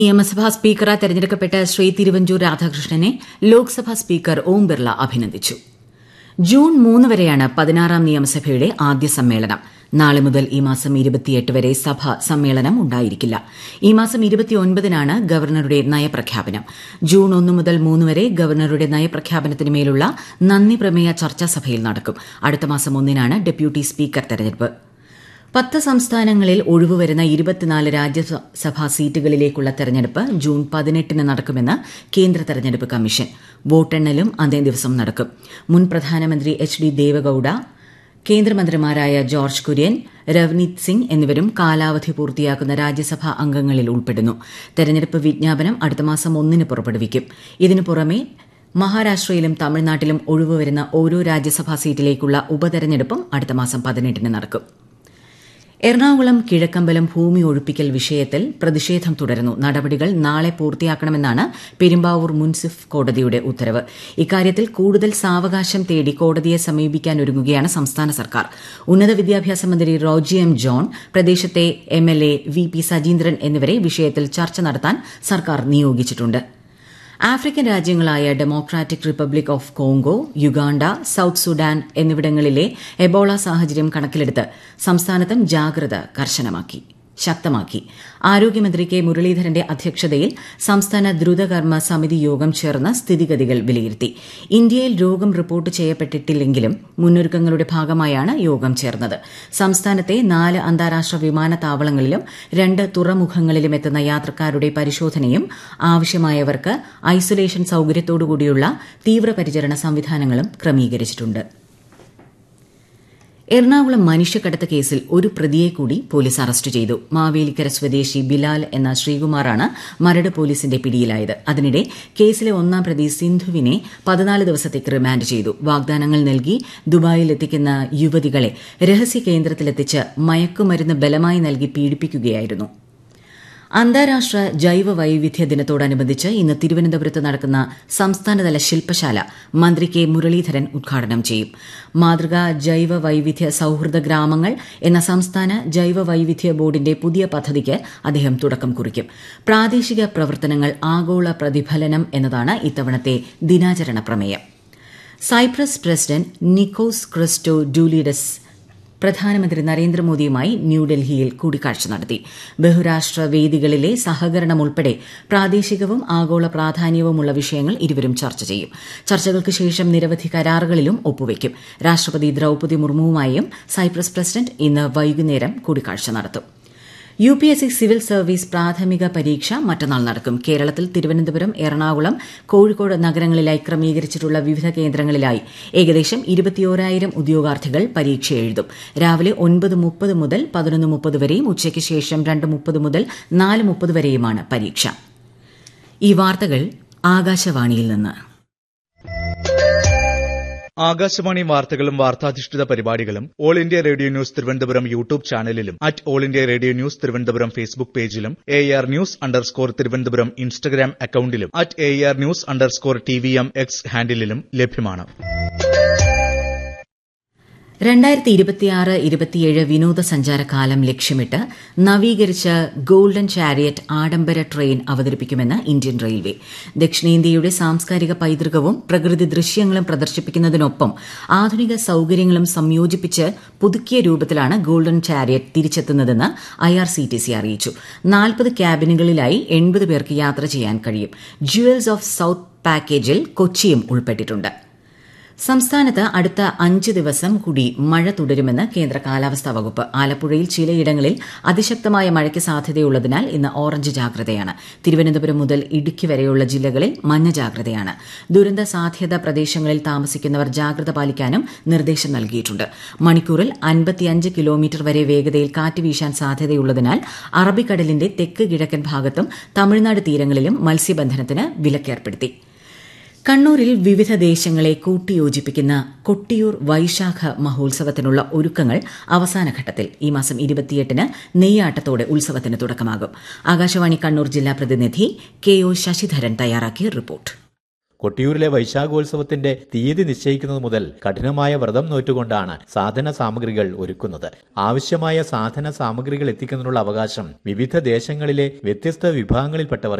നിയമസഭാ സ്പീക്കറായി തെരഞ്ഞെടുക്കപ്പെട്ട ശ്രീ തിരുവഞ്ചൂർ രാധാകൃഷ്ണനെ ലോക്സഭാ സ്പീക്കർ ഓം ബിർള അഭിനന്ദിച്ചു ജൂൺ മൂന്ന് വരെയാണ് പതിനാറാം നിയമസഭയുടെ ആദ്യ സമ്മേളനം നാളെ മുതൽ ഈ മാസം വരെ സഭ സമ്മേളനം ഉണ്ടായിരിക്കില്ല ഈ മാസം നാണ് ഗവർണറുടെ നയപ്രഖ്യാപനം ജൂൺ ഒന്ന് മുതൽ മൂന്ന് വരെ ഗവർണറുടെ നയപ്രഖ്യാപനത്തിന് മേലുള്ള നന്ദി പ്രമേയ ചർച്ചാ സഭയിൽ നടക്കും അടുത്ത മാസം ഒന്നിനാണ് ഡെപ്യൂട്ടി സ്പീക്കർ തെരഞ്ഞെടുപ്പ് പത്ത് സംസ്ഥാനങ്ങളിൽ ഒഴിവുവരുന്ന ഇരുപത്തിനാല് രാജ്യസഭാ സീറ്റുകളിലേക്കുള്ള തെരഞ്ഞെടുപ്പ് ജൂൺ പതിനെട്ടിന് നടക്കുമെന്ന് കേന്ദ്ര തെരഞ്ഞെടുപ്പ് കമ്മീഷൻ വോട്ടെണ്ണലും അതേ ദിവസം നടക്കും മുൻ പ്രധാനമന്ത്രി എച്ച് ഡി ദേവഗൌഡ കേന്ദ്രമന്ത്രിമാരായ ജോർജ് കുര്യൻ രവ്നീത് സിംഗ് എന്നിവരും കാലാവധി പൂർത്തിയാക്കുന്ന രാജ്യസഭാ അംഗങ്ങളിൽ ഉൾപ്പെടുന്നു തെരഞ്ഞെടുപ്പ് വിജ്ഞാപനം അടുത്ത മാസം ഒന്നിന് പുറപ്പെടുവിക്കും ഇതിനു പുറമെ മഹാരാഷ്ട്രയിലും തമിഴ്നാട്ടിലും ഒഴിവുവരുന്ന ഓരോ രാജ്യസഭാ സീറ്റിലേക്കുള്ള ഉപതെരഞ്ഞെടുപ്പും അടുത്ത മാസം പതിനെട്ടിന് നടക്കും എറണാകുളം കിഴക്കമ്പലം ഭൂമി ഒഴിപ്പിക്കൽ വിഷയത്തിൽ പ്രതിഷേധം തുടരുന്നു നടപടികൾ നാളെ പൂർത്തിയാക്കണമെന്നാണ് പെരുമ്പാവൂർ മുൻസിഫ് കോടതിയുടെ ഉത്തരവ് ഇക്കാര്യത്തിൽ കൂടുതൽ സാവകാശം തേടി കോടതിയെ സമീപിക്കാനൊരുങ്ങുകയാണ് സംസ്ഥാന സർക്കാർ ഉന്നത വിദ്യാഭ്യാസ മന്ത്രി റോജി എം ജോൺ പ്രദേശത്തെ എംഎൽഎ വി പി സജീന്ദ്രൻ എന്നിവരെ വിഷയത്തിൽ ചർച്ച നടത്താൻ സർക്കാർ നിയോഗിച്ചിട്ടുണ്ട് ആഫ്രിക്കൻ രാജ്യങ്ങളായ democratic republic of Congo Uganda South Sudan എന്നിവിടങ്ങളിലെ എബോള സാഹചര്യം കണക്കിലെടുത്ത് സംസ്ഥാനത്തും ജാഗ്രത കർശനമാക്കി ശക്തമാക്കി ആരോഗ്യമന്ത്രി കെ മുരളീധരന്റെ അധ്യക്ഷതയിൽ സംസ്ഥാന ദ്രുതകർമ്മ സമിതി യോഗം ചേർന്ന് സ്ഥിതിഗതികൾ വിലയിരുത്തി ഇന്ത്യയിൽ രോഗം റിപ്പോർട്ട് ചെയ്യപ്പെട്ടിട്ടില്ലെങ്കിലും മുന്നൊരുക്കങ്ങളുടെ ഭാഗമായാണ് യോഗം ചേർന്നത് സംസ്ഥാനത്തെ നാല് അന്താരാഷ്ട്ര വിമാനത്താവളങ്ങളിലും രണ്ട് തുറമുഖങ്ങളിലും എത്തുന്ന യാത്രക്കാരുടെ പരിശോധനയും ആവശ്യമായവർക്ക് ഐസൊലേഷൻ സൌകര്യത്തോടുകൂടിയുള്ള തീവ്രപരിചരണ സംവിധാനങ്ങളും ക്രമീകരിച്ചിട്ടുണ്ട് എറണാകുളം മനുഷ്യക്കടത്ത് കേസിൽ ഒരു പ്രതിയെ കൂടി പോലീസ് അറസ്റ്റ് ചെയ്തു മാവേലിക്കര സ്വദേശി ബിലാൽ എന്ന ശ്രീകുമാറാണ് മരട് പോലീസിന്റെ പിടിയിലായത് അതിനിടെ കേസിലെ ഒന്നാം പ്രതി സിന്ധുവിനെ പതിനാല് ദിവസത്തേക്ക് റിമാൻഡ് ചെയ്തു വാഗ്ദാനങ്ങൾ നൽകി ദുബായിൽ എത്തിക്കുന്ന യുവതികളെ രഹസ്യ കേന്ദ്രത്തിലെത്തിച്ച് മയക്കുമരുന്ന് ബലമായി നൽകി പീഡിപ്പിക്കുകയായിരുന്നു അന്താരാഷ്ട്ര ജൈവ വൈവിധ്യ ദിനത്തോടനുബന്ധിച്ച് ഇന്ന് തിരുവനന്തപുരത്ത് നടക്കുന്ന സംസ്ഥാനതല ശില്പശാല മന്ത്രി കെ മുരളീധരൻ ഉദ്ഘാടനം ചെയ്യും മാതൃകാ ജൈവ വൈവിധ്യ സൌഹൃദ ഗ്രാമങ്ങൾ എന്ന സംസ്ഥാന ജൈവ വൈവിധ്യ ബോർഡിന്റെ പുതിയ പദ്ധതിക്ക് അദ്ദേഹം തുടക്കം കുറിക്കും പ്രാദേശിക പ്രവർത്തനങ്ങൾ ആഗോള പ്രതിഫലനം എന്നതാണ് ഇത്തവണത്തെ ദിനാചരണ പ്രമേയം Cyprus president Nikos Christodoulides പ്രധാനമന്ത്രി നരേന്ദ്രമോദിയുമായി ന്യൂഡൽഹിയിൽ കൂടിക്കാഴ്ച നടത്തി ബഹുരാഷ്ട്ര വേദികളിലെ സഹകരണം ഉൾപ്പെടെ പ്രാദേശികവും ആഗോള പ്രാധാന്യവുമുള്ള വിഷയങ്ങൾ ഇരുവരും ചർച്ച ചെയ്യും ചർച്ചകൾക്ക് ശേഷം നിരവധി കരാറുകളിലും ഒപ്പുവയ്ക്കും രാഷ്ട്രപതി ദ്രൌപദി മുർമുവുമായും സൈപ്രസ് പ്രസിഡന്റ് ഇന്ന് വൈകുന്നേരം കൂടിക്കാഴ്ച നടത്തും U P S C civil service പ്രാഥമിക പരീക്ഷ മറ്റന്നാൾ നടക്കും കേരളത്തിൽ തിരുവനന്തപുരം എറണാകുളം കോഴിക്കോട് നഗരങ്ങളിലായി ക്രമീകരിച്ചിട്ടുള്ള വിവിധ കേന്ദ്രങ്ങളിലായി ഏകദേശം ഇരുപത്തിയോരായിരം ഉദ്യോഗാർത്ഥികൾ പരീക്ഷ എഴുതും രാവിലെ ഒൻപത് മുപ്പത് മുതൽ പതിനൊന്ന് മുപ്പത് വരെയും ഉച്ചയ്ക്ക് ശേഷം രണ്ട് മുപ്പത് മുതൽ നാല് മുപ്പത് വരെയുമാണ് പരീക്ഷ ഈ വാർത്തകൾ ആകാശവാണിയിൽ നിന്ന് ആകാശവാണി വാർത്തകളും വാർത്താധിഷ്ഠിത പരിപാടികളും all India radio news Thiruvananthapuram YouTube ചാനലിലും at all India radio news Thiruvananthapuram Facebook പേജിലും A R news underscore Thiruvananthapuram Instagram അക്കൌണ്ടിലും at A R news underscore T V M X ഹാൻഡിലും ലഭ്യമാണ് രണ്ടായിരത്തി ഇരുപത്തിയാറ് ഇരുപത്തിയേഴ് വിനോദസഞ്ചാര കാലം ലക്ഷ്യമിട്ട് നവീകരിച്ച ഗോൾഡൻ ചാരിയറ്റ് ആഡംബര ട്രെയിൻ അവതരിപ്പിക്കുമെന്ന് ഇന്ത്യൻ റെയിൽവേ ദക്ഷിണേന്ത്യയുടെ സാംസ്കാരിക പൈതൃകവും പ്രകൃതി ദൃശ്യങ്ങളും പ്രദർശിപ്പിക്കുന്നതിനൊപ്പം ആധുനിക സൌകര്യങ്ങളും സംയോജിപ്പിച്ച് പുതുക്കിയ രൂപത്തിലാണ് ഗോൾഡൻ ചാരിയറ്റ് തിരിച്ചെത്തുന്നതെന്ന് ഐആർസിടിസി അറിയിച്ചു നാൽപ്പത് ക്യാബിനുകളിലായി എൺപത് പേർക്ക് യാത്ര ചെയ്യാൻ കഴിയും ജുവൽസ് ഓഫ് സൌത്ത് പാക്കേജിൽ കൊച്ചിയും ഉൾപ്പെട്ടിട്ടുണ്ട് സംസ്ഥാനത്ത് അടുത്ത അഞ്ച് ദിവസം കൂടി മഴ തുടരുമെന്ന് കേന്ദ്ര കാലാവസ്ഥാ വകുപ്പ് ആലപ്പുഴയിൽ ചിലയിടങ്ങളിൽ അതിശക്തമായ മഴയ്ക്ക് സാധ്യതയുള്ളതിനാൽ ഇന്ന് ഓറഞ്ച് ജാഗ്രതയാണ് തിരുവനന്തപുരം മുതൽ ഇടുക്കി വരെയുള്ള ജില്ലകളിൽ മഞ്ഞ ജാഗ്രതയാണ് ദുരന്ത സാധ്യത പ്രദേശങ്ങളിൽ താമസിക്കുന്നവർ ജാഗ്രത പാലിക്കാനും നിർദ്ദേശം നൽകിയിട്ടുണ്ട് മണിക്കൂറിൽ അൻപത്തിയഞ്ച് കിലോമീറ്റർ വരെ വേഗതയിൽ കാറ്റ് വീശാൻ സാധ്യതയുള്ളതിനാൽ അറബിക്കടലിന്റെ തെക്ക് കിഴക്കൻ ഭാഗത്തും തമിഴ്നാട് തീരങ്ങളിലും മത്സ്യബന്ധനത്തിന് വിലക്കേർപ്പെടുത്തി കണ്ണൂരിൽ വിവിധ ദേശങ്ങളെ കൂട്ടിയോജിപ്പിക്കുന്ന കൊട്ടിയൂർ വൈശാഖ മഹോത്സവത്തിനുള്ള ഒരുക്കങ്ങൾ അവസാനഘട്ടത്തിൽ ഈ മാസം ഇരുപത്തിയെട്ടിന് നെയ്യാട്ടത്തോടെ ഉത്സവത്തിന് തുടക്കമാകും ആകാശവാണി കണ്ണൂർ ജില്ലാ പ്രതിനിധി കെ ഒ ശശിധരൻ തയ്യാറാക്കിയ റിപ്പോർട്ട് കൊട്ടിയൂരിലെ വൈശാഖോത്സവത്തിന്റെ തീയതി നിശ്ചയിക്കുന്നത് മുതൽ കഠിനമായ വ്രതം നോറ്റുകൊണ്ടാണ് സാധന സാമഗ്രികൾ ഒരുക്കുന്നത് ആവശ്യമായ സാധന സാമഗ്രികൾ എത്തിക്കുന്നതിനുള്ള അവകാശം വിവിധ ദേശങ്ങളിലെ വ്യത്യസ്ത വിഭാഗങ്ങളിൽപ്പെട്ടവർ